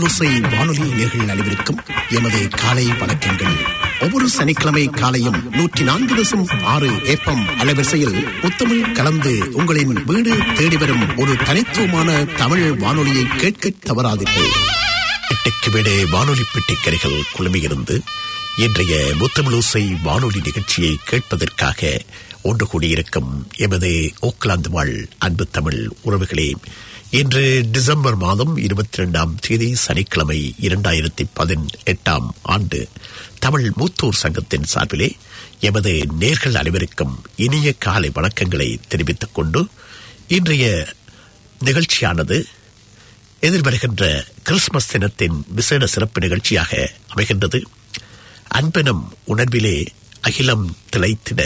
முத்தமிழோசை வானொலி நேர்கள் அனைவருக்கும் எமது காலை வணக்கங்கள் ஒவ்வொரு சனிக்கிழமை காலையும் நூற்றி நான்கு தசம் ஆறு ஏப்பம் அலைவரிசையில் முத்தமிழ் கலந்து உங்களின் வீடு தேடி வரும் ஒரு தனித்துவமான தமிழ் வானொலியை கேட்க தவறாதீர்கள் பெட்டிக்கு வீடு வானொலி பெட்டிக்கரைகள் குழுமியிருந்து இன்றைய முத்தமிழோசை வானொலி நிகழ்ச்சியை கேட்பதற்காக ஒன்று கூடியிருக்கும் எமது ஓக்லாந்து வாழ் அன்பு தமிழ் உறவுகளே இன்று டிசம்பர் மாதம் இருபத்தி இரண்டாம் தேதி சனிக்கிழமை இரண்டாயிரத்தி பதினெட்டாம் ஆண்டு தமிழ் மூத்தோர் சங்கத்தின் சார்பிலே எமது நேர்கள் அனைவருக்கும் இனிய காலை வணக்கங்களை தெரிவித்துக் கொண்டு இன்றைய நிகழ்ச்சியானது எதிர்வருகின்ற கிறிஸ்துமஸ் தினத்தின் விசேட சிறப்பு நிகழ்ச்சியாக அமைகின்றது அன்பெனும் உணர்விலே அகிலம் திளைத்திட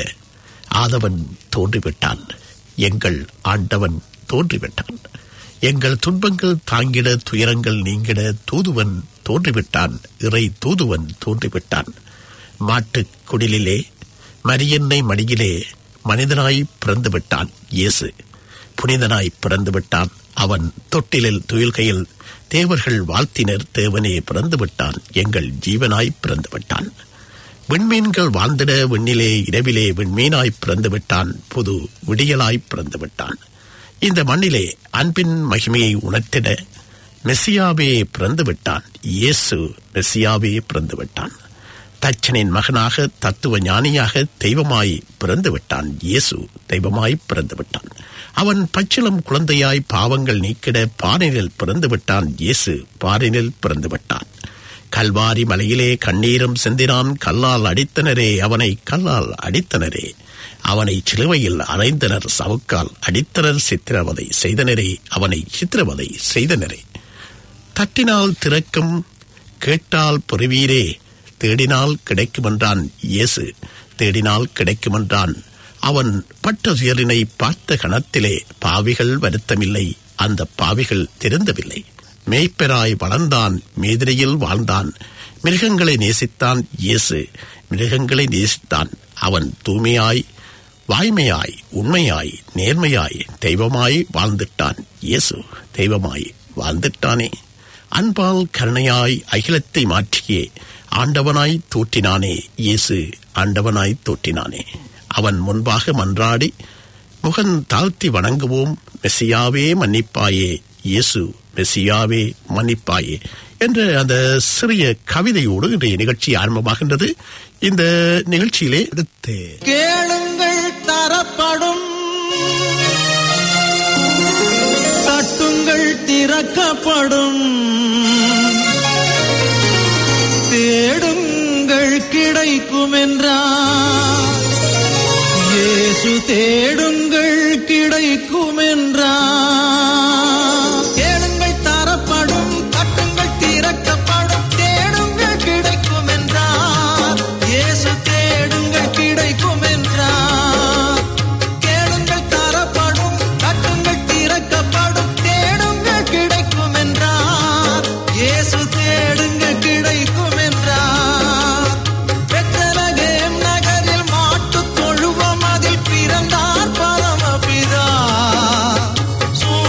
ஆதவன் தோன்றிவிட்டான் எங்கள் ஆண்டவன் தோன்றிவிட்டான் எங்கள் துன்பங்கள் தாங்கிட துயரங்கள் நீங்கிட தூதுவன் தோன்றிவிட்டான் இறை தூதுவன் தோன்றிவிட்டான் மாட்டுக் குடிலிலே மரியன்னை மடியிலே மனிதனாய் பிறந்து விட்டான் இயேசு புனிதனாய் பிறந்து விட்டான் அவன் தொட்டிலில் துயில்கையில் தேவர்கள் வாழ்த்தினர் தேவனே பிறந்து விட்டான் எங்கள் ஜீவனாய் பிறந்து விட்டான் விண்மீன்கள் வாழ்ந்திட விண்ணிலே இரவிலே விண்மீனாய் பிறந்து விட்டான் புது விடியலாய் பிறந்து விட்டான் இந்த மண்ணிலே அன்பின் மகிமையை உணர்த்திட மெஸ்ஸியாவே பிறந்து விட்டான் இயேசு மெஸ்ஸியாவே பிறந்து விட்டான் தச்சனின் மகனாக தத்துவ ஞானியாக தெய்வமாய் பிறந்து விட்டான் இயேசு தெய்வமாய் பிறந்து விட்டான் அவன் பச்சிலம் குழந்தையாய் பாவங்கள் நீக்கிட பாரினில் பிறந்து விட்டான் இயேசு பாரினில் பிறந்து விட்டான் கல்வாரி மலையிலே கண்ணீரும் செந்தினான் கல்லால் அடித்தனரே அவனை கல்லால் அடித்தனரே அவனை சிலுவையில் அறைந்தனர் சவுக்கால் அடித்தனர் சித்திரவதை செய்தனரே அவனை சித்திரவதை செய்தனரே தட்டினால் திறக்கும் கேட்டால் புரிவீரே தேடினால் கிடைக்குமென்றான் இயேசு தேடினால் கிடைக்குமென்றான் அவன் பட்ட துயரினை பார்த்த கணத்திலே பாவிகள் வருத்தமில்லை அந்த பாவிகள் திருந்தவில்லை மேய்ப்பெராய் வளர்ந்தான் மேதிரையில் வாழ்ந்தான் மிருகங்களை நேசித்தான் இயேசு மிருகங்களை நேசித்தான் அவன் தூய்மையாய் வாய்மையாய் உண்மையாய் நேர்மையாய் தெய்வமாய் வாழ்ந்துட்டான் இயேசு தெய்வமாய் வாழ்ந்துட்டானே அன்பால் கருணையாய் அகிலத்தை மாற்றியே ஆண்டவனாய் தோற்றினானே இயேசு ஆண்டவனாய் தோற்றினானே அவன் முன்பாக மன்றாடி முகன் தாழ்த்தி வணங்குவோம் மெஸ்ஸியாவே மன்னிப்பாயே இயேசு மெஸ்ஸியாவே மன்னிப்பாயே என்ற அந்த சிறிய கவிதையோடு இன்றைய நிகழ்ச்சி ஆரம்பமாகின்றது இந்த நிகழ்ச்சியிலே அடுத்து கேளுங்கள் தரப்படும் தட்டுங்கள் திறக்கப்படும் தேடுங்கள் கிடைக்கும் என்றார் இயேசு தேடுங்கள் கிடைக்கும் என்றார் கேளுங்கள் தரப்படும் தட்டுங்கள் திறக்கப்படும் தேடுங்கள் கிடைக்கும் என்றார் இயேசு தேடுங்கள் கிடைக்கும் என்றார் கேளுங்கள் தரப்படும் தட்டுங்கள் திறக்கப்படும் தேடுங்கள் கிடைக்கும் என்றார் இயேசு தேடுங்கள் கிடைக்கும் என்றார் பெத்தலகேம் நகரில் மாட்டுத் தொழுவம் அதில் பிறந்தார் பரமபிதா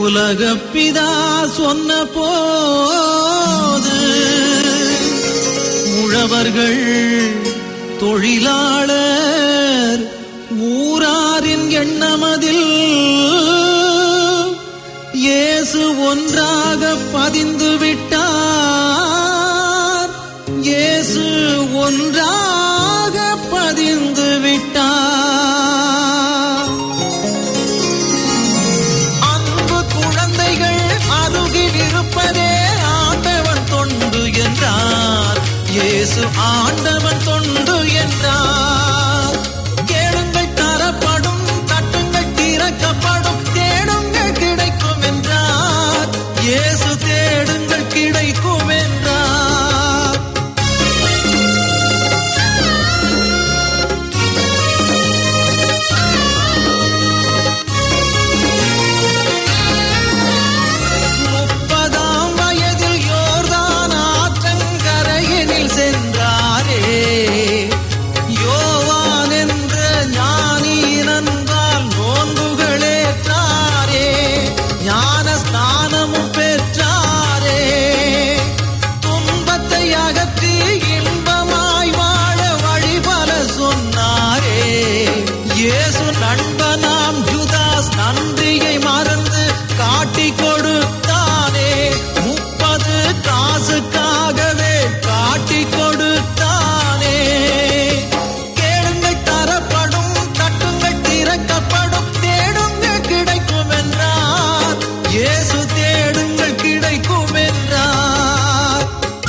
உலகப்பிதா சொன்ன போது உழவர்கள் தொழிலாளர் ஊராரின் எண்ணமதில் இயேசு ஒன்றாக பதிந்து விட்டார் இயேசு ஒன்றாக பதிந்து விட்டார் அன்பு குழந்தைகள் அருகில் இருப்பதே ஆண்டவன் தொண்டு என்றார் இயேசு ஆண்டவன் தொண்டு என்றார் கேளுங்கள் தரப்படும் தட்டுங்கள் திறக்கப்படும் தேடுங்கள் கிடைக்கும் என்றார் இயேசு தேடுங்கள் கிடைக்கும் என்றார் முப்பதாம் வயதில் யோர்தான் ஆற்றங்கரையினில் சென்றாரே யோவான் என்ற ஞானி நன்றால் நோன்புகளேற்றாரே ஞான ஸ்நானமும் பெற்றாரே துன்பத்தை அகற்றி இன்பமாய் வாழ வழிபல சொன்னாரே இயேசு நண்பனாம் ஜுதாஸ் நன்றியை மறந்து காட்டி கொடுத்தானே முப்பது காசுக்காகவே காட்டி கொடுத்தானே கேளுங்கள் தரப்படும் தட்டுங்கள் திறக்கப்படும் தேடுங்கள் கிடைக்கும் என்றார் இயேசு தேடுங்கள் கிடைக்கும் என்றார்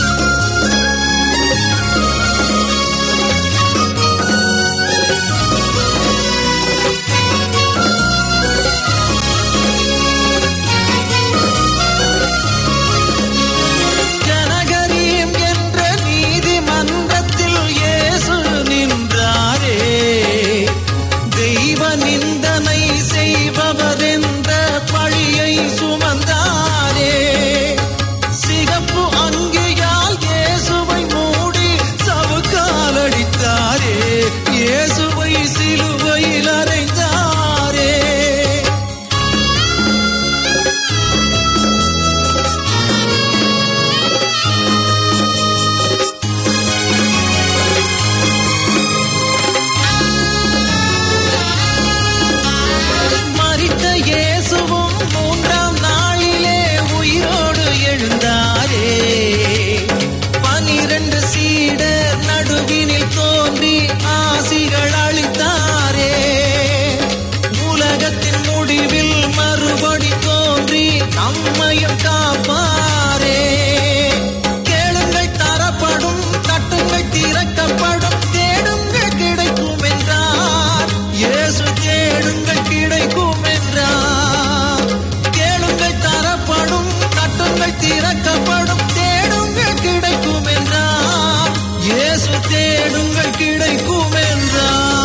ஜனகரீம் என்ற நீதிமன்றத்தில் இயேசு நின்றாரே தெய்வ நிந்தனை செய்பவர் என்ற பழியை சுமந்தாரே சிகப்பு அங்கியால் இயேசுவை மூடி சவுக்கால் அடித்தாரே இயேசுவை சிலுவையில் அறைந்தாரே மரித்த இயேசுவும் மூன்றாம் நாளிலே உயிரோடு எழுந்தாரே பனிரண்டு சீடர் நடுவினில் தோன்றி ஆசிகள் அளித்தாரே உலகத்தின் முடிவில் மறுபடி தோன்றி நம்மையும் காப்பாரே கேளுங்கள் தரப்படும் தட்டுங்கள் திறக்கப்படும் தேடுங்கள் கிடைக்கும் என்றார் இயேசு தேடுங்கள் கிடைக்கும் என்றார் கேளுங்கள் தரப்படும் தட்டுங்கள் திறக்கப்படும் தேடுங்கள் கிடைக்கும் என்றார் இயேசு தேடுங்கள் கிடைக்கும் என்றார்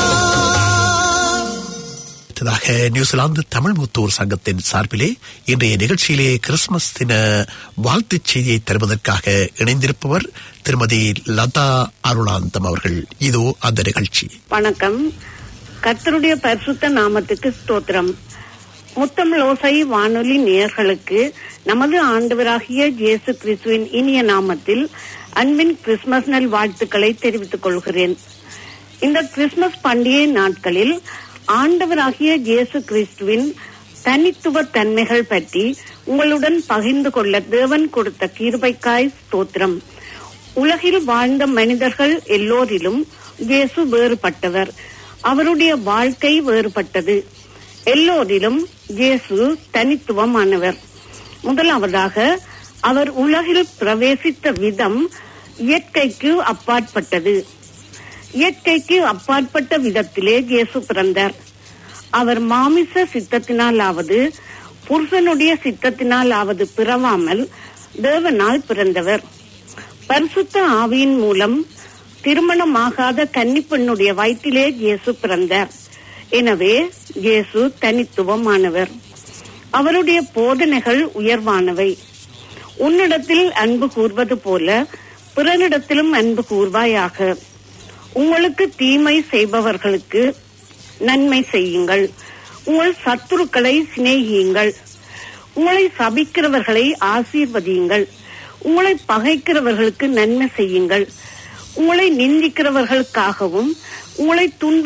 அடுத்ததாக நியூசிலாந்து தமிழ் முத்தூர் சங்கத்தின் சார்பிலே இன்றைய நிகழ்ச்சியிலே கிறிஸ்துமஸ் தின வாழ்த்துச் செய்தியை தருவதற்காக இணைந்திருப்பவர் திருமதி லதா அருளாந்தம் அவர்கள் இதோ அந்த நிகழ்ச்சி வணக்கம் கர்த்தருடைய பரிசுத்த நாமத்துக்கு ஸ்தோத்திரம் முத்தமிழ் ஓசை வானொலி நேயர்களுக்கு நமது ஆண்டவராகிய இயேசு கிறிஸ்துவின் இனிய நாமத்தில் அன்பின் கிறிஸ்துமஸ் நல் வாழ்த்துக்களை தெரிவித்துக் கொள்கிறேன் இந்த கிறிஸ்துமஸ் பண்டிகை நாட்களில் ஆண்டவராகிய இயேசு கிறிஸ்துவின் தனித்துவ தன்மைகள் பற்றி உங்களுடன் பகிர்ந்து கொள்ள தேவன் கொடுத்த கிருபைக்காய் ஸ்தோத்திரம் உலகில் வாழ்ந்த மனிதர்கள் எல்லோரிலும் இயேசு வேறுபட்டவர் அவருடைய வாழ்க்கை வேறுபட்டது எல்லோரிலும் இயேசு தனித்துவமானவர் முதலாவதாக அவர் உலகில் பிரவேசித்த விதம் இயற்கைக்கு அப்பாற்பட்டது இயற்கைக்கு அப்பாற்பட்ட விதத்திலே இயேசு பிறந்தார் அவர் மாமிச சித்தத்தினாலாவது புருஷனுடைய சித்தத்தினாலாவது பிறவாமல் தேவனால் பிறந்தவர் பரிசுத்த ஆவியின் மூலம் திருமணமாகாத கன்னிப்பெண்ணுடைய வயிற்றிலே இயேசு பிறந்தார் எனவே இயேசு தனித்துவமானவர் அவருடைய போதனைகள் உயர்வானவை உன்னிடத்தில் அன்பு கூர்வது போல பிறனிடத்திலும் அன்பு கூர்வாயாக உங்களுக்கு தீமை செய்பவர்களுக்கு நன்மை செய்யுங்கள் உங்கள் சத்துருக்களை சிநேகியுங்கள் உங்களை சபிக்கிறவர்களை ஆசீர்வதியுங்கள் உங்களை பகைக்கிறவர்களுக்கு நன்மை செய்யுங்கள் உங்களை நிந்திக்கிறவர்களுக்காகவும் உங்களை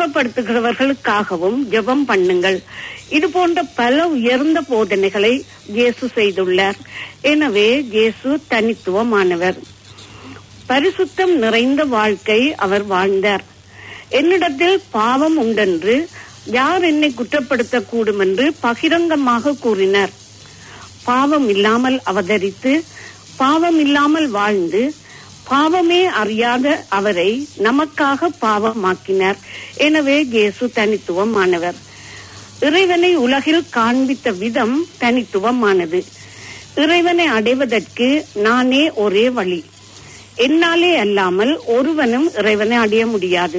துன்பப்படுத்துகிறவர்களுக்காகவும் ஜெபம் பண்ணுங்கள் இது போன்ற பல உயர்ந்த போதனைகளை இயேசு செய்துள்ளார் எனவே இயேசு தனித்துவமானவர் பரிசுத்தம் நிறைந்த வாழ்க்கை அவர் வாழ்ந்தார் என்னிடத்தில் பாவம் உண்டென்று யார் என்னை குற்றப்படுத்தக் கூடும் என்று பகிரங்கமாக கூறினார் பாவம் இல்லாமல் அவதரித்து பாவம் இல்லாமல் வாழ்ந்து பாவமே அறியாத அவரை நமக்காக பாவமாக்கினார் எனவே இயேசு தனித்துவமானவர் இறைவனை உலகில் காண்பித்த விதம் தனித்துவமானது இறைவனை அடைவதற்கு நானே ஒரே வழி என்னாலே அல்லாமல் ஒருவனும் இறைவனை அடைய முடியாது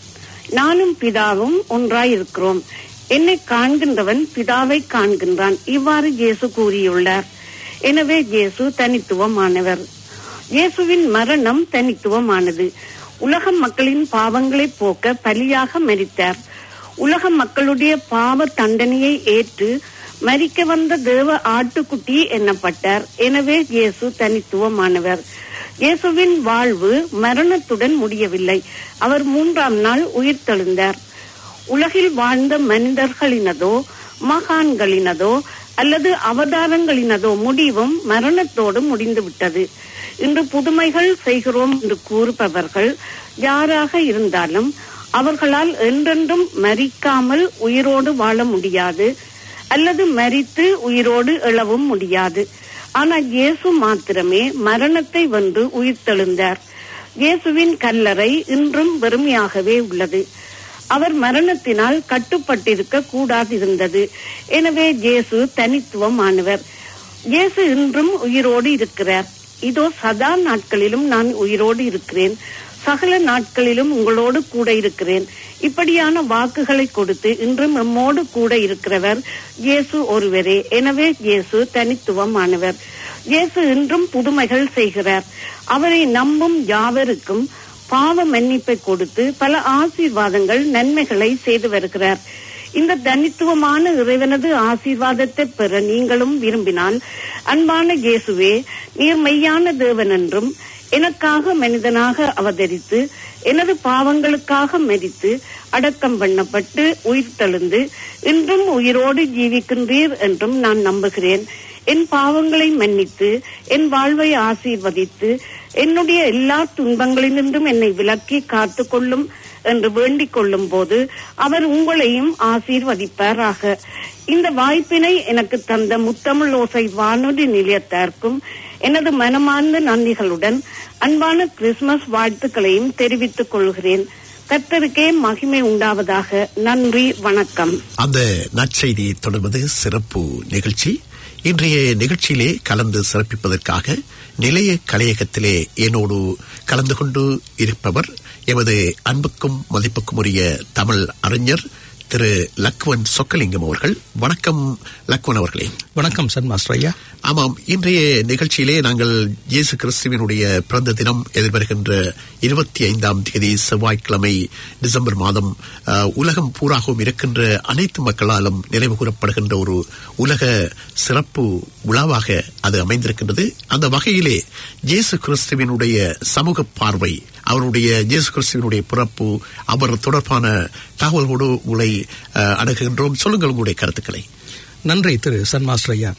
நானும் பிதாவும் ஒன்றாயிருக்கிறோம் என்னை காண்கின்றவன் பிதாவை காண்கின்றான் இவ்வாறு இயேசு கூறியுள்ளார் எனவே இயேசு தனித்துவமானவர் இயேசுவின் மரணம் தனித்துவமானது உலக மக்களின் பாவங்களை போக்க பலியாக மரித்தார் உலக மக்களுடைய பாவ தண்டனையை ஏற்று மரிக்க வந்த தேவ ஆட்டுக்குட்டி எண்ணப்பட்டார் எனவே இயேசு தனித்துவமானவர் இயேசுவின் வாழ்வு மரணத்துடன் முடியவில்லை அவர் மூன்றாம் நாள் உயிர்த்தெழுந்தார் உலகில் வாழ்ந்த மனிதர்களினதோ மகான்களினதோ அல்லது அவதாரங்களினதோ முடிவும் மரணத்தோடு முடிந்துவிட்டது இன்று புதுமைகள் செய்கிறோம் என்று கூறுபவர்கள் யாராக இருந்தாலும் அவர்களால் என்றென்றும் மரிக்காமல் உயிரோடு வாழ முடியாது அல்லது மரித்து உயிரோடு எழவும் முடியாது ஆனால் இயேசு மாத்திரமே மரணத்தை வென்று உயிர்த்தெழுந்தார் இயேசுவின் கல்லறை இன்றும் வெறுமையாகவே உள்ளது அவர் மரணத்தினால் கட்டுப்பட்டிருக்க கூடாதிருந்தது எனவே இயேசு தனித்துவமானவர் இயேசு இன்றும் உயிரோடு இருக்கிறார் இதோ சதா நாட்களிலும் நான் உயிரோடு இருக்கிறேன் சகல நாட்களிலும் உங்களோடு கூட இருக்கிறேன் இப்படியான வாக்குகளை கொடுத்து இன்றும் நம்மோடு கூட இருக்கிறவர் இயேசு ஒருவரே எனவே இயேசு தனித்துவமானவர் இயேசு இன்றும் புதுமைகள் செய்கிறார் அவரை நம்பும் யாவருக்கும் பாவ மன்னிப்பை கொடுத்து பல ஆசீர்வாதங்கள் நன்மைகளை செய்து வருகிறார் இந்த தனித்துவமான இறைவனது ஆசீர்வாதத்தை பெற நீங்களும் விரும்பினால் அன்பான இயேசுவே நீர் மெய்யான தேவன் என்றும் எனக்காக மனிதனாக அவதரித்து எனது பாவங்களுக்காக மரித்து அடக்கம் பண்ணப்பட்டு உயிர் தெழுந்து இன்றும் உயிரோடு ஜீவிக்கின்றீர் என்றும் நான் நம்புகிறேன் என் பாவங்களை மன்னித்து என் வாழ்வை ஆசீர்வதித்து என்னுடைய எல்லா துன்பங்களினின்றும் என்னை விலக்கி காத்துக்கொள்ளும் என்று வேண்டிக் கொள்ளும் போது அவர் உங்களையும் ஆசீர்வதிப்பாராக இந்த வாய்ப்பினை எனக்கு தந்த முத்தமிழ் ஓசை வானொலி நிலையத்தார்க்கும் எனது மனமார்ந்த நன்றிகளுடன் அன்பான கிறிஸ்துமஸ் வாழ்த்துக்களையும் தெரிவித்துக் கொள்கிறேன் கர்த்தருக்கே மகிமை உண்டாவதாக நன்றி வணக்கம் அந்த நற்செய்தி தொடர்வது சிறப்பு நிகழ்ச்சி இன்றைய நிகழ்ச்சியிலே கலந்து சிறப்பிப்பதற்காக நிலைய கலையகத்திலே என்னோடு கலந்து கொண்டு இருப்பவர் எமது அன்புக்கும் மதிப்புக்கும் உரிய தமிழ் அறிஞர் திரு லக்வன் சொக்கலிங்கம் அவர்கள் வணக்கம் லக்வன் அவர்களே வணக்கம் சன் மாஸ்டர் ஐயா ஆமாம் இன்றைய நிகழ்ச்சியிலே நாங்கள் இயேசு கிறிஸ்துவினுடைய பிறந்த தினம் எதிர்வருகின்ற இருபத்தி ஐந்தாம் தேதி செவ்வாய்க்கிழமை டிசம்பர் மாதம் அஹ், உலகம் பூராகவும் இருக்கின்ற அனைத்து மக்களாலும் நினைவு கூறப்படுகின்ற ஒரு உலக சிறப்பு விழாவாக அது அமைந்திருக்கின்றது அந்த வகையிலே இயேசு கிறிஸ்துவினுடைய சமூக பார்வை அவருடைய இயேசு கிறிஸ்துவினுடைய பிறப்பு அவர் தொடர்பான தகவல்களோடு உங்களை அஹ், அணுகுகின்றோம் சொல்லுங்கள் உங்களுடைய கருத்துக்களை நன்றி திரு சன் மாஸ்டர் ஐயா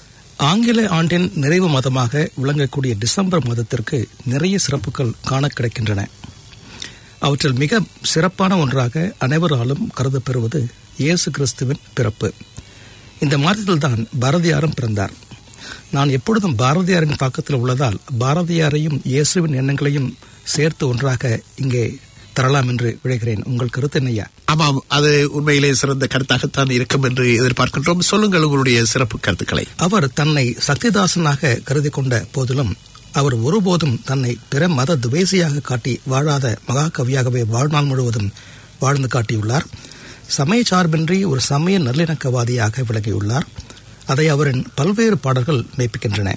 ஆங்கில ஆண்டின் நிறைவு மாதமாக விளங்கக்கூடிய டிசம்பர் மாதத்திற்கு நிறைய சிறப்புகள் காண கிடைக்கின்றன அவற்றில் மிக சிறப்பான ஒன்றாக அனைவராலும் கருதப்பெறுவது இயேசு கிறிஸ்துவின் பிறப்பு இந்த மாதத்தில்தான் பாரதியாரும் பிறந்தார் நான் எப்பொழுதும் பாரதியாரின் பக்கத்தில் உள்ளதால் பாரதியாரையும் இயேசுவின் எண்ணங்களையும் சேர்த்து ஒன்றாக இங்கே தரலாம் என்று விழைகிறேன் உங்கள் கருத்து என்னையா ஆமாம் அது உண்மையிலே சிறந்த கருத்தாகத்தான் இருக்கும் என்று எதிர்பார்க்கின்றோம் சொல்லுங்கள் உங்களுடைய சிறப்பு கருத்துக்களை அவர் தன்னை சக்திதாசனாக கருதி கொண்ட போதிலும் அவர் ஒருபோதும் தன்னை பிற மத துவேசியாக காட்டி வாழாத மகாகவியாகவே வாழ்நாள் முழுவதும் வாழ்ந்து காட்டியுள்ளார் சமய சார்பின்றி ஒரு சமய நல்லிணக்கவாதியாக விளங்கியுள்ளார் அதை அவரின் பல்வேறு பாடல்கள் மெய்ப்பிக்கின்றன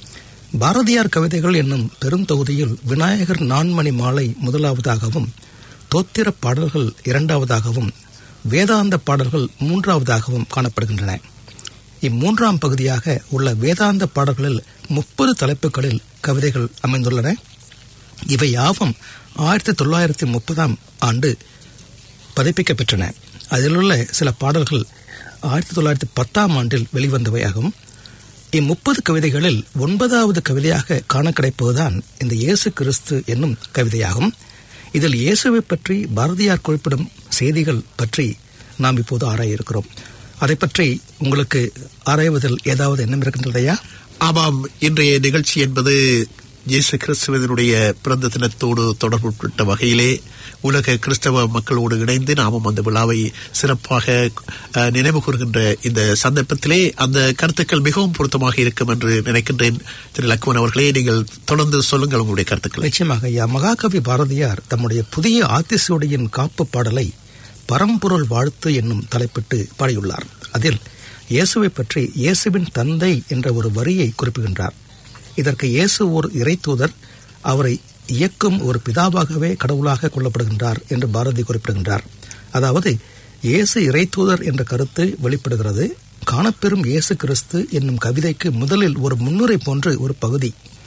பாரதியார் கவிதைகள் என்னும் பெருந்தொகுதியில் விநாயகர் நான்மணி மாலை முதலாவதாகவும் தோத்திர பாடல்கள் இரண்டாவதாகவும் வேதாந்த பாடல்கள் மூன்றாவதாகவும் காணப்படுகின்றன இம்மூன்றாம் பகுதியாக உள்ள வேதாந்த பாடல்களில் முப்பது தலைப்புகளில் கவிதைகள் அமைந்துள்ளன இவை யாவும் ஆயிரத்தி தொள்ளாயிரத்தி முப்பதாம் ஆண்டு பதிப்பிக்கப் பெற்றன அதிலுள்ள சில பாடல்கள் ஆயிரத்தி தொள்ளாயிரத்தி பத்தாம் ஆண்டில் வெளிவந்தவையாகும் இம்முப்பது கவிதைகளில் ஒன்பதாவது கவிதையாக காண கிடைப்பதுதான் இந்த இயேசு கிறிஸ்து என்னும் கவிதையாகும் இதில் இயேசுவை பற்றி பாரதியார் குறிப்பிடும் செய்திகள் பற்றி நாம் இப்போது ஆராய இருக்கிறோம் அதை பற்றி உங்களுக்கு ஆராய்வதில் ஏதாவது எண்ணம் இருக்கின்றதையா ஆமாம் இன்றைய நிகழ்ச்சி என்பது இயேசு கிறிஸ்துவனுடைய பிறந்த தினத்தோடு தொடர்புபட்ட வகையிலே உலக கிறிஸ்தவ மக்களோடு இணைந்து நாமும் அந்த விழாவை சிறப்பாக அஹ், நினைவு கூறுகின்ற இந்த சந்தர்ப்பத்திலே அந்த கருத்துக்கள் மிகவும் பொருத்தமாக இருக்கும் என்று நினைக்கின்றேன் திரு லக்மன் அவர்களே நீங்கள் தொடர்ந்து சொல்லுங்கள் உங்களுடைய கருத்துக்களை நிச்சயமாக ஐயா மகாகவி பாரதியார் தம்முடைய புதிய ஆத்திசூடியின் காப்பு பாடலை பரம்பொருள் வாழ்த்து என்னும் தலைப்பிட்டு பாடியுள்ளார் அதில் இயேசுவை பற்றி இயேசுவின் தந்தை என்ற ஒரு வரியை குறிப்பிடுகின்றார் இதற்கு இயேசு ஒரு இறைத்தூதர் அவரை இயக்கும் ஒரு பிதாவாகவே கடவுளாக கொள்ளப்படுகின்றார் என்று பாரதி குறிப்பிடுகின்றார் அதாவது இயேசு இறைத்தூதர் என்ற கருத்து வெளிப்படுகிறது காணப்பெறும் இயேசு கிறிஸ்து என்னும் கவிதைக்கு முதலில் ஒரு முன்னுரை போன்று ஒரு பகுதி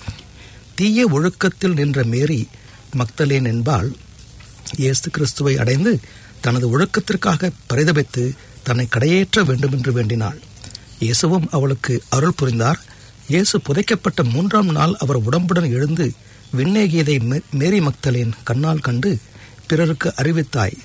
தீய ஒழுக்கத்தில் நின்ற மேரி மக்தலேன் என்பால் இயேசு கிறிஸ்துவை அடைந்து தனது ஒழுக்கத்திற்காக பரிதபித்து தன்னை கடையேற்ற வேண்டும் என்று வேண்டினாள் இயேசுவும் அவளுக்கு அருள் புரிந்தார் இயேசு புதைக்கப்பட்ட மூன்றாம் நாள் அவர் உடம்புடன் எழுந்து விண்ணேகியதை மே- மேரி மக்தலேன் கண்ணால் கண்டு பிறருக்கு அறிவித்தாய்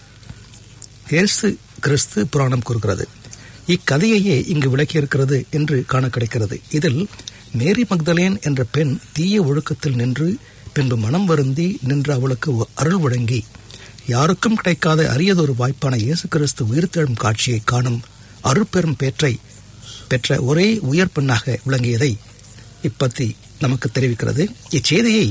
இயேசு கிறிஸ்து புராணம் கூறுகிறது இக்கதையையே இங்கு விளக்கியிருக்கிறது என்று காண கிடைக்கிறது இதில் மேரி மக்தலேன் என்ற பெண் தீய ஒழுக்கத்தில் நின்று பின்பு மனம் வருந்தி நின்று அவளுக்கு ஒ- அருள் வழங்கி யாருக்கும் கிடைக்காத அரியதொரு வாய்ப்பான இயேசு கிறிஸ்து உயிர்த்தெழும் காட்சியை காணும் அருட்பெரும் பேற்றை பெற்ற ஒரே உயர் பெண்ணாக விளங்கியதை இப்பத்தி நமக்கு தெரிவிக்கிறது இச்செய்தியை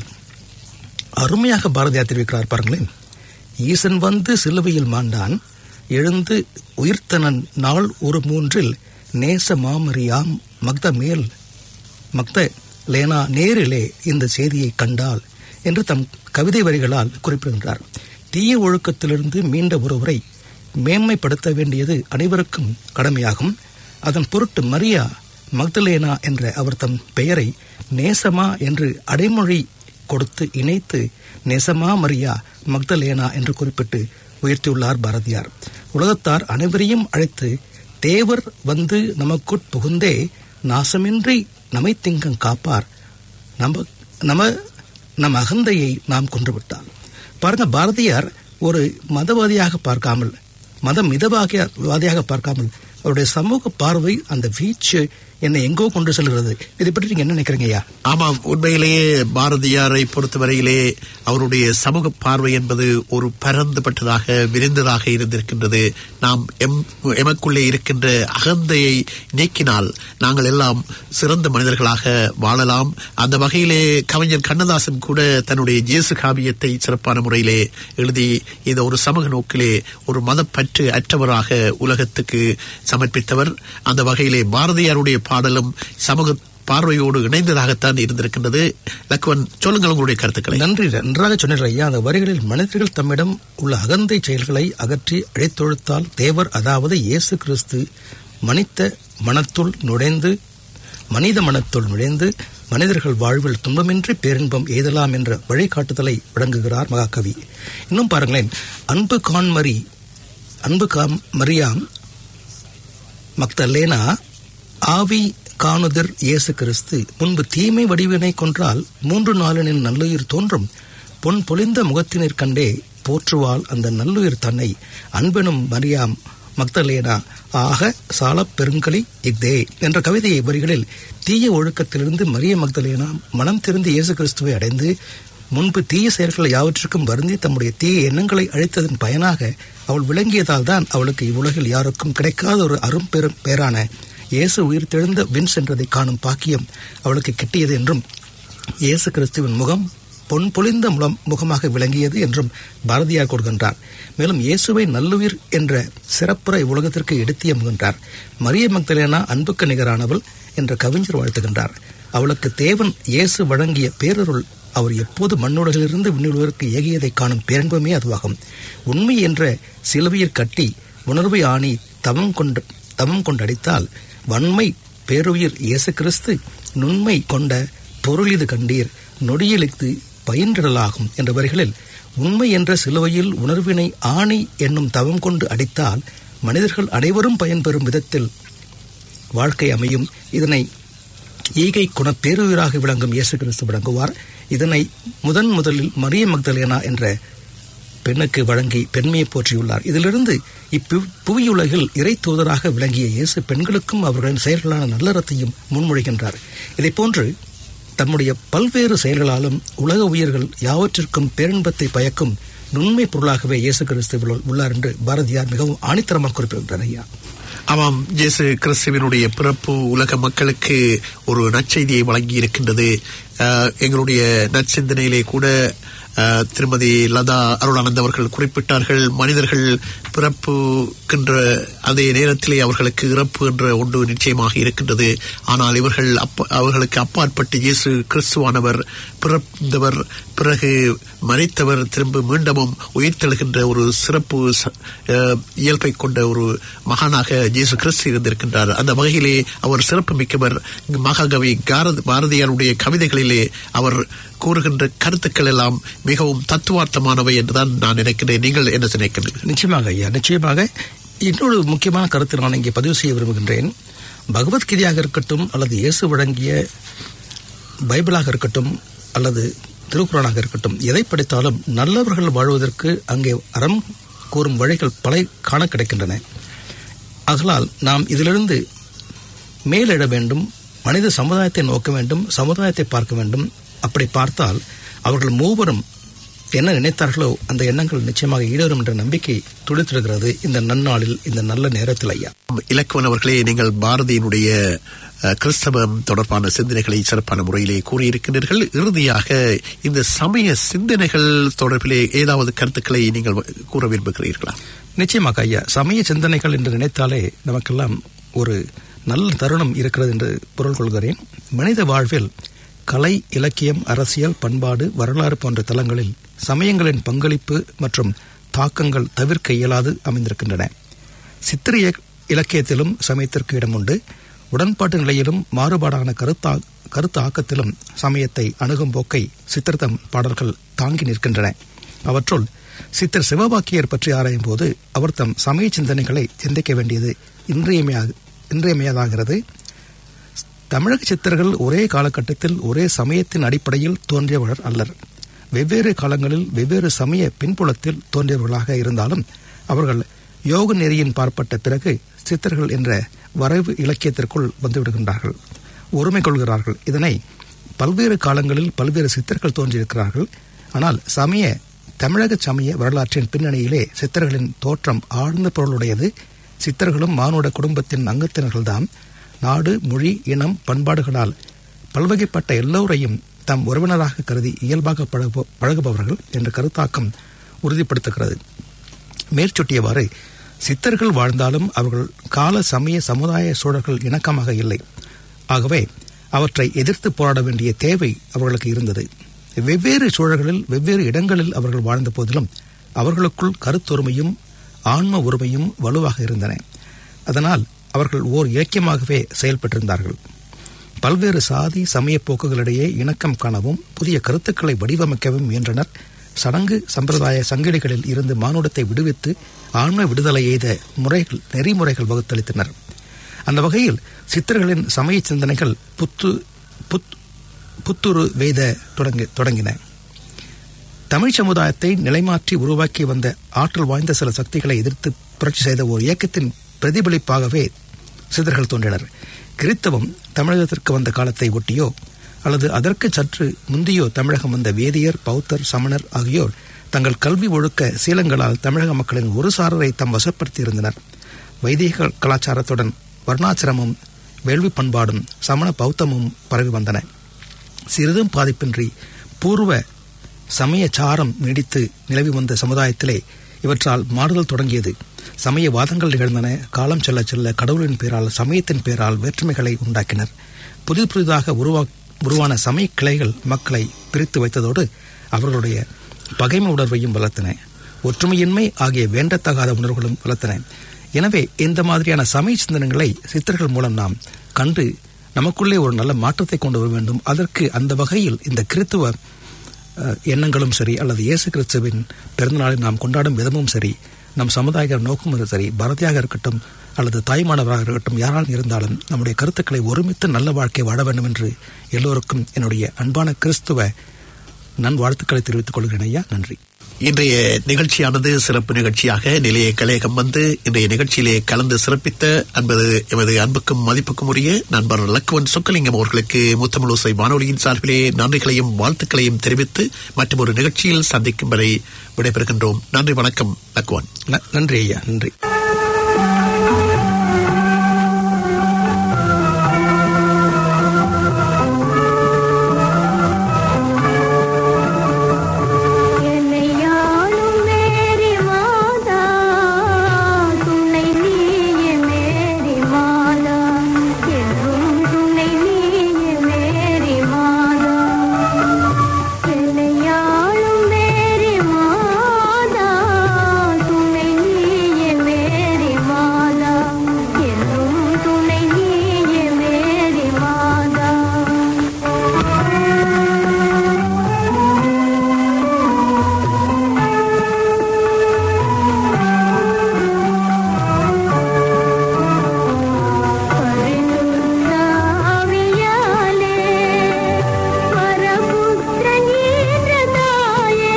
அருமையாக பாரதியார் தெரிவிக்கிறார் பாருங்களேன் ஈசன் வந்து சிலுவையில் மாண்டான் எழுந்து உயிர்த்தனன் நாள் ஒரு மூன்றில் நேச மாமரியாம் மக்த மேல் மக்த லேனா நேரிலே இந்த செய்தியை கண்டால் என்று தம் கவிதை வரிகளால் குறிப்பிடுகின்றார் தீய ஒழுக்கத்திலிருந்து மீண்ட ஒருவரை மேன்மைப்படுத்த வேண்டியது அனைவருக்கும் கடமையாகும் அதன் பொருட்டு மரியா மக்தலேனா என்ற அவர் தம் பெயரை நேசமா என்று அடைமொழி கொடுத்து இணைத்து நேசமா மரியா மக்தலேனா என்று குறிப்பிட்டு உயர்த்தியுள்ளார் பாரதியார் உலகத்தார் அனைவரையும் அழைத்து தேவர் வந்து நமக்குட் புகுந்தே நாசமின்றி நம்மை திங்கம் காப்பார் நம்ம நம்ம நம் அகந்தையை நாம் கொன்றுவிட்டார் பாருங்க பாரதியார் ஒரு மதவாதியாக பார்க்காமல் மத மிதவாதியாக பார்க்காமல் அவருடைய சமூக பார்வை அந்த வீச்சு என்னை எங்கோ கொண்டு செல்கிறது இதை பற்றி நீங்க என்ன நினைக்கிறீங்க ஐயா ஆமாம் உண்மையிலேயே பாரதியாரை பொறுத்தவரையிலே அவருடைய சமூக பார்வை என்பது ஒரு பரந்துபட்டதாக விரிந்ததாக இருந்திருக்கின்றது நாம் எம் எமக்குள்ளே இருக்கின்ற அகந்தையை நீக்கினால் நாங்கள் எல்லாம் சிறந்த மனிதர்களாக வாழலாம் அந்த வகையிலே கவிஞர் கண்ணதாசன் கூட தன்னுடைய இயேசு காவியத்தை சிறப்பான முறையிலே எழுதி இந்த ஒரு சமூக நோக்கிலே ஒரு மதப்பற்று அற்றவராக உலகத்துக்கு சமர்ப்பித்தவர் அந்த வகையிலே பாரதியாருடைய பாடலும் சமூக பார்வையோடு இணைந்ததாகத்தான் இருந்திருக்கின்றது லக்வன் சொல்லுங்கள் உங்களுடைய கருத்துக்களை நன்றி நன்றாக சொன்னீர்கள் ஐயா அந்த வரிகளில் மனிதர்கள் தம்மிடம் உள்ள அகந்தை செயல்களை அகற்றி அழைத்தொழுத்தால் தேவர் அதாவது இயேசு கிறிஸ்து மனித மனத்துள் நுழைந்து மனித மனத்துள் நுழைந்து மனிதர்கள் வாழ்வில் துன்பமின்றி பேரின்பம் எய்தலாம் என்ற வழிகாட்டுதலை வழங்குகிறார் மகாகவி இன்னும் பாருங்களேன் அன்பு கான்மரி அன்பு காம் மரியாம் மக்தலேனா ஆவி காணுதர் இயேசு கிறிஸ்து முன்பு தீமை வடிவினை கொன்றால் மூன்று நாளினில் நல்லுயிர் தோன்றும் பொன் பொலிந்த முகத்தினர் கண்டே போற்றுவாள் அந்த நல்லுயிர் தன்னை அன்பெனும் மரியாம் மக்தலேனா ஆக சாலப் பெருங்கலி இக்தே என்ற கவிதையை வரிகளில் தீய ஒழுக்கத்திலிருந்து மரிய மக்தலேனா மனம் திறந்து இயேசு கிறிஸ்துவை அடைந்து முன்பு தீய செயல்கள் யாவற்றிற்கும் வருந்தி தம்முடைய தீய எண்ணங்களை அழித்ததன் பயனாக அவள் விளங்கியதால் தான் அவளுக்கு இவ்வுலகில் யாருக்கும் கிடைக்காத ஒரு அரும்பெரும் பேரான இயேசு உயிர் தெழுந்த வின் சென்றதை காணும் பாக்கியம் அவளுக்கு கிட்டியது என்றும் இயேசு கிறிஸ்துவின் முகம் பொன் பொலிந்த முலம் முகமாக விளங்கியது என்றும் பாரதியார் கொடுக்கின்றார் மேலும் இயேசுவை நல்லுயிர் என்ற சிறப்புற இவ்வுலகத்திற்கு எடுத்திய முகின்றார் மரிய மக்தலேனா அன்புக்கு நிகரானவள் என்ற கவிஞர் வாழ்த்துகின்றார் அவளுக்கு தேவன் இயேசு வழங்கிய பேரருள் அவர் எப்போது மண்ணுலகிலிருந்து விண்ணுலகிற்கு ஏகியதை காணும் பேரன்பமே அதுவாகும் உண்மை என்ற சிலுவையில் கட்டி உணர்வை ஆணி தவம் கொண்டு தவம் கொண்டடித்தால் வன்மை பேருயிர் இயேசு கிறிஸ்து நுண்மை கொண்ட பொருள் இது கண்டீர் நொடியெழுத்து பயின்றிடலாகும் என்ற வரிகளில் உண்மை என்ற சிலுவையில் உணர்வினை ஆணி என்னும் தவம் கொண்டு அடித்தால் மனிதர்கள் அனைவரும் பயன்பெறும் விதத்தில் வாழ்க்கை அமையும் இதனை ஈகை குண பேருயிராக விளங்கும் இயேசு கிறிஸ்து விளங்குவார் இதனை முதன் முதலில் மரிய மக்தலேனா என்ற பெண்ணுக்கு வழங்கி பெண்மையை போற்றியுள்ளார் இதிலிருந்து இப்பு புவியுலகில் இறை தூதராக விளங்கிய இயேசு பெண்களுக்கும் அவர்களின் செயல்களான நல்லறத்தையும் முன்மொழிகின்றார் இதை போன்று தம்முடைய பல்வேறு செயல்களாலும் உலக உயிர்கள் யாவற்றிற்கும் பேரின்பத்தை பயக்கும் நுண்மை பொருளாகவே இயேசு கிறிஸ்து உள்ளார் என்று பாரதியார் மிகவும் ஆணித்தரமாக குறிப்பிடுகிறார் ஐயா ஆமாம் இயேசு கிறிஸ்துவினுடைய பிறப்பு உலக மக்களுக்கு ஒரு நற்செய்தியை வழங்கி இருக்கின்றது அஹ், எங்களுடைய நற்சிந்தனையிலே கூட அஹ், திருமதி லதா அருளானந்த் அவர்கள் குறிப்பிட்டார்கள் மனிதர்கள் பிறப்புகின்ற அதே நேரத்திலே அவர்களுக்கு இறப்பு என்ற ஒன்று நிச்சயமாக இருக்கின்றது ஆனால் இவர்கள் அப்ப அவர்களுக்கு அப்பாற்பட்டு இயேசு கிறிஸ்துவானவர் பிறந்தவர் பிறகு மறைத்தவர் திரும்ப மீண்டமும் உயிர்த்தெழுகின்ற ஒரு சிறப்பு ச- அஹ், இயல்பை கொண்ட ஒரு மகானாக இயேசு கிறிஸ்து இருந்திருக்கின்றார் அந்த வகையிலே அவர் சிறப்பு மிக்கவர் மகாகவி காரத் பாரதியாருடைய கவிதைகளிலே அவர் கூறுகின்ற கருத்துக்கள் எல்லாம் மிகவும் தத்துவார்த்தமானவை என்றுதான் நான் நினைக்கிறேன் நீங்கள் என்ன நினைக்கிறீர்கள் நிச்சயமாக ஐயா நிச்சயமாக இன்னொரு முக்கியமான கருத்தை நான் இங்கே பதிவு செய்ய விரும்புகின்றேன் பகவத்கீதையாக இருக்கட்டும் அல்லது இயேசு வழங்கிய பைபிளாக இருக்கட்டும் அல்லது திருக்குறானாக இருக்கட்டும் எதை படித்தாலும் நல்லவர்கள் வாழ்வதற்கு அங்கே அறம் கூறும் வழிகள் பல காண கிடைக்கின்றன ஆகலால் நாம் இதிலிருந்து மேலெழ வேண்டும் மனித சமுதாயத்தை நோக்க வேண்டும் சமுதாயத்தை பார்க்க வேண்டும் அப்படி பார்த்தால் அவர்கள் மூவரும் என்ன நினைத்தார்களோ அந்த எண்ணங்கள் நிச்சயமாக ஈடேறும் என்ற நம்பிக்கை துடித்திருக்கிறது இந்த நன்னாளில் இந்த நல்ல நேரத்தில் ஐயா இலக்குவன் அவர்களே நீங்கள் பாரதியினுடைய அஹ், கிறிஸ்தவம் தொடர்பான சிந்தனைகளை சிறப்பான முறையிலே கூறியிருக்கின்றீர்கள் இறுதியாக இந்த சமய சிந்தனைகள் தொடர்பிலே ஏதாவது கருத்துக்களை நீங்கள் கூற விரும்புகிறீர்களா நிச்சயமாக ஐயா சமய சிந்தனைகள் என்று நினைத்தாலே நமக்கெல்லாம் ஒரு நல்ல தருணம் இருக்கிறது என்று பொருள் கொள்கிறேன் மனித வாழ்வில் கலை இலக்கியம் அரசியல் பண்பாடு வரலாறு போன்ற தளங்களில் சமயங்களின் பங்களிப்பு மற்றும் தாக்கங்கள் தவிர்க்க இயலாது அமைந்திருக்கின்றன சித்திரிய இலக்கியத்திலும் சமயத்திற்கு இடம் உண்டு உடன்பாட்டு நிலையிலும் மாறுபாடான கருத்தா கருத்து ஆக்கத்திலும் சமயத்தை அணுகும் போக்கை சித்திரத்தம் பாடல்கள் தாங்கி நிற்கின்றன அவற்றுள் சித்தர் சிவபாக்கியர் பற்றி ஆராயும் போது அவர் தம் சமய சிந்தனைகளை சிந்திக்க வேண்டியது இன்றியமையா இன்றியமையாதாகிறது தமிழக சித்தர்கள் ஒரே காலகட்டத்தில் ஒரே சமயத்தின் அடிப்படையில் தோன்றியவர் அல்லர் வெவ்வேறு காலங்களில் வெவ்வேறு சமய பின்புலத்தில் தோன்றியவர்களாக இருந்தாலும் அவர்கள் யோக நெறியின் பார்ப்பட்ட பிறகு சித்தர்கள் என்ற வரைவு இலக்கியத்திற்குள் வந்துவிடுகின்றார்கள் ஒருமை கொள்கிறார்கள் இதனை பல்வேறு காலங்களில் பல்வேறு சித்தர்கள் தோன்றியிருக்கிறார்கள் ஆனால் சமய தமிழக சமய வரலாற்றின் பின்னணியிலே சித்தர்களின் தோற்றம் ஆழ்ந்த பொருளுடையது சித்தர்களும் மானுட குடும்பத்தின் அங்கத்தினர்கள்தாம் நாடு மொழி இனம் பண்பாடுகளால் பல்வகைப்பட்ட எல்லோரையும் தம் உறவினராக கருதி இயல்பாக பழகு பழகுபவர்கள் என்ற கருத்தாக்கம் உறுதிப்படுத்துகிறது மேற்சொட்டியவாறு சித்தர்கள் வாழ்ந்தாலும் அவர்கள் கால சமய சமுதாய சூழல்கள் இணக்கமாக இல்லை ஆகவே அவற்றை எதிர்த்து போராட வேண்டிய தேவை அவர்களுக்கு இருந்தது வெவ்வேறு சூழல்களில் வெவ்வேறு இடங்களில் அவர்கள் வாழ்ந்த போதிலும் அவர்களுக்குள் கருத்தொருமையும் ஆன்ம உரிமையும் வலுவாக இருந்தன அதனால் அவர்கள் ஓர் இலக்கியமாகவே செயல்பட்டிருந்தார்கள் பல்வேறு சாதி சமய போக்குகளிடையே இணக்கம் காணவும் புதிய கருத்துக்களை வடிவமைக்கவும் முயன்றனர் சடங்கு சம்பிரதாய சங்கிலிகளில் இருந்து மானுடத்தை விடுவித்து ஆன்ம விடுதலை எய்த முறைகள் நெறிமுறைகள் வகுத்தளித்தனர் அந்த வகையில் சித்தர்களின் சமய சிந்தனைகள் புத்து புத் புத்துரு வேத தொடங்கி தொடங்கின தமிழ் சமுதாயத்தை நிலைமாற்றி உருவாக்கி வந்த ஆற்றல் வாய்ந்த சில சக்திகளை எதிர்த்து புரட்சி செய்த ஒரு இயக்கத்தின் பிரதிபலிப்பாகவே சித்தர்கள் தோன்றினர் கிறித்தவம் தமிழகத்திற்கு வந்த காலத்தை ஒட்டியோ அல்லது அதற்கு சற்று முந்தியோ தமிழகம் வந்த வேதியர் பௌத்தர் சமணர் ஆகியோர் தங்கள் கல்வி ஒழுக்க சீலங்களால் தமிழக மக்களின் ஒரு சாரரை தம் வசப்படுத்தியிருந்தனர் வைதிக கலாச்சாரத்துடன் வர்ணாசிரமும் வேள்வி பண்பாடும் சமண பௌத்தமும் பரவி வந்தன சிறிதும் பாதிப்பின்றி பூர்வ சமய சாரம் நீடித்து நிலவி வந்த சமுதாயத்திலே இவற்றால் மாறுதல் தொடங்கியது சமய வாதங்கள் நிகழ்ந்தன காலம் செல்ல செல்ல கடவுளின் பேரால் சமயத்தின் பேரால் வேற்றுமைகளை உண்டாக்கினர் புதிது புதிதாக உருவா உருவான சமய கிளைகள் மக்களை பிரித்து வைத்ததோடு அவர்களுடைய பகைமை உணர்வையும் வளர்த்தன ஒற்றுமையின்மை ஆகிய வேண்டத்தகாத உணர்வுகளும் வளர்த்தன எனவே இந்த மாதிரியான சமய சிந்தனைகளை சித்தர்கள் மூலம் நாம் கண்டு நமக்குள்ளே ஒரு நல்ல மாற்றத்தை கொண்டு வர வேண்டும் அதற்கு அந்த வகையில் இந்த கிறித்துவ அஹ், எண்ணங்களும் சரி அல்லது இயேசு கிறிஸ்துவின் பிறந்தநாளை நாம் கொண்டாடும் விதமும் சரி நம் சமுதாய நோக்கும் சரி பாரதியாக இருக்கட்டும் அல்லது தாய்மானவராக இருக்கட்டும் யாராலும் இருந்தாலும் நம்முடைய கருத்துக்களை ஒருமித்து நல்ல வாழ்க்கை வாழ வேண்டும் என்று எல்லோருக்கும் என்னுடைய அன்பான கிறிஸ்துவ நன்வாழ்த்துக்களை தெரிவித்துக் கொள்கிறேன் ஐயா நன்றி இன்றைய நிகழ்ச்சியானது சிறப்பு நிகழ்ச்சியாக நிலைய கலையகம் வந்து இன்றைய நிகழ்ச்சியிலே கலந்து சிறப்பித்த என்பது எமது அன்புக்கும் மதிப்புக்கும் உரிய நண்பர் லக்குவன் சொக்கலிங்கம் அவர்களுக்கு முத்தமிழோசை வானொலியின் சார்பிலே நன்றிகளையும் வாழ்த்துக்களையும் தெரிவித்து மற்றும் ஒரு நிகழ்ச்சியில் சந்திக்கும் வரை விடைபெறுகின்றோம் நன்றி வணக்கம் லக்குவன் ந- நன்றி ஐயா நன்றி என்னையாளும் மேரி மாதா துணை நீயே மேரி மாதா என்றும் துணை நீயே மேரி மாதா என்னையாளும் மேரி மாதா துணை நீயே மேரி மாதா என்றும் துணை நீயே மேரி மாதா பரிசுத்தாவியாலே பரபுத்திரன் என்ற தாயே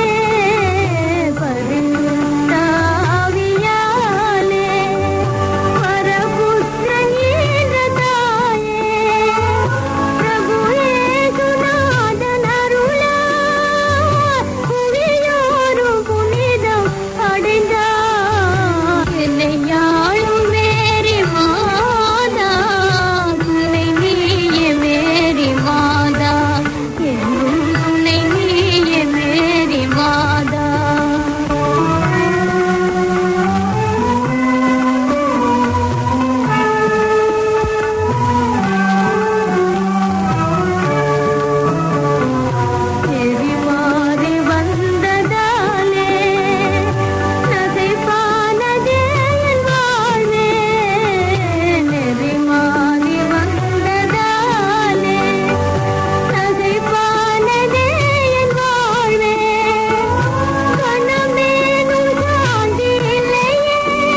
பரிசுத்தாவியாலே பரபுத்திரன் என்ற தாயே பிரபு ஏசுநாதன் அருளால் புவியோரும் புனிதம் அடைந்தார் என்னை யாழும் மேரி மாதா துணை நீயே மேரி மாதா என்றும் துணை நீயே மேரி மாதா தேவி மாறி வந்ததாலே நகைப்பானதே என் வாழ்வே நெறி மாறி வந்ததாலே நகைப்பானதே என் வாழ்வே கணமேனும் சாந்தி இல்லையே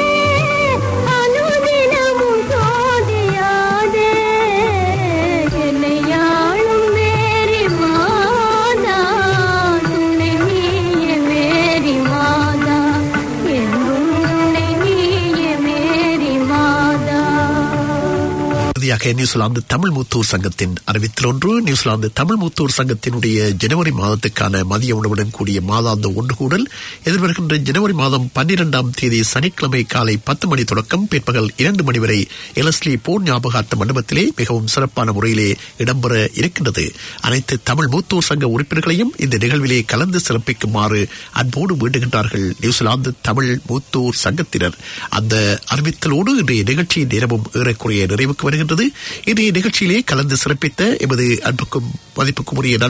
அனுதினமும் சோதியாதே என்னை யாழும் மேரி மாதா துணை நீயே மேரி மாதா என்றும் துணை நீயே மேரி மாதா இறுதியாக நியூசிலாந்து தமிழ் மூத்தூர் சங்கத்தின் அறிவித்தல் ஒன்று நியூசிலாந்து தமிழ் மூத்தூர் சங்கத்தினுடைய ஜனவரி மாதத்துக்கான மதிய உணவுடன் கூடிய மாதாந்த ஒன்று கூடல் எதிர்வருகின்ற ஜனவரி மாதம் பன்னிரெண்டாம் தேதி சனிக்கிழமை காலை பத்து மணி தொடக்கம் பிற்பகல் இரண்டு மணி வரை எலஸ்லி போர் ஞாபகார்த்த மண்டபத்திலே மிகவும் சிறப்பான முறையிலே இடம்பெற இருக்கின்றது அனைத்து தமிழ் மூத்தூர் சங்க உறுப்பினர்களையும் இந்த நிகழ்விலே கலந்து சிறப்பிக்குமாறு அன்போடு வேண்டுகின்றார்கள் நியூசிலாந்து தமிழ் மூத்தூர் சங்கத்தினர் அந்த அறிவித்தலோடு இன்றைய நிகழ்ச்சியின் நேரமும் ஏறக்குறைய நிறைவுக்கு வருகின்றது இன்றைய நிகழ்ச்சியிலே கலந்து சிறப்பித்த எமது அன்புக்கும் மதிப்புக்கும் உரிய நண்பர்